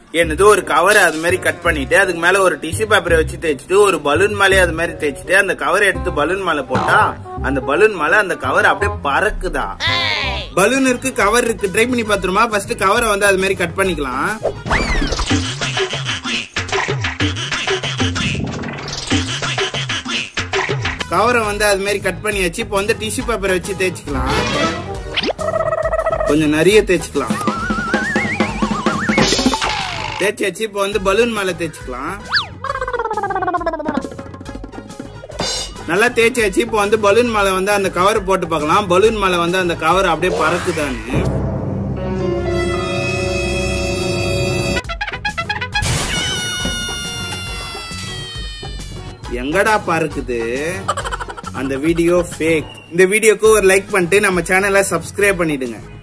என்னது ஒரு கவர் அது மாதிரி கட் பண்ணிட்டு அதுக்கு மேல ஒரு டிஷ்யூ பேப்பரை வச்சு தேய்ச்சிட்டு ஒரு பலூன் மேலே அது மாதிரி தேய்ச்சிட்டு அந்த கவரை எடுத்து பலூன் மேல போட்டா அந்த பலூன் மேல அந்த கவர் அப்படியே பறக்குதா பலூன் இருக்கு கவர் இருக்கு ட்ரை பண்ணி பாத்துருமா ஃபர்ஸ்ட் கவரை வந்து அது மாதிரி கட் பண்ணிக்கலாம் கவரை வந்து அது மாதிரி கட் பண்ணியாச்சு இப்போ வந்து டிஷ்யூ பேப்பரை வச்சு தேய்ச்சிக்கலாம் கொஞ்சம் நிறைய தேய்ச்சிக்கலாம் தேய்ச்சாச்சு இப்போ வந்து பலூன் மேல தேய்ச்சிக்கலாம் நல்லா தேய்ச்சாச்சு இப்போ வந்து பலூன் மேல வந்து அந்த கவர் போட்டு பார்க்கலாம் பலூன் மேல வந்து அந்த கவர் அப்படியே பறக்குதான்னு எங்கடா பறக்குது அந்த வீடியோ ஃபேக் இந்த வீடியோக்கு ஒரு லைக் பண்ணிட்டு நம்ம சேனலை சப்ஸ்கிரைப் பண்ணிடுங்க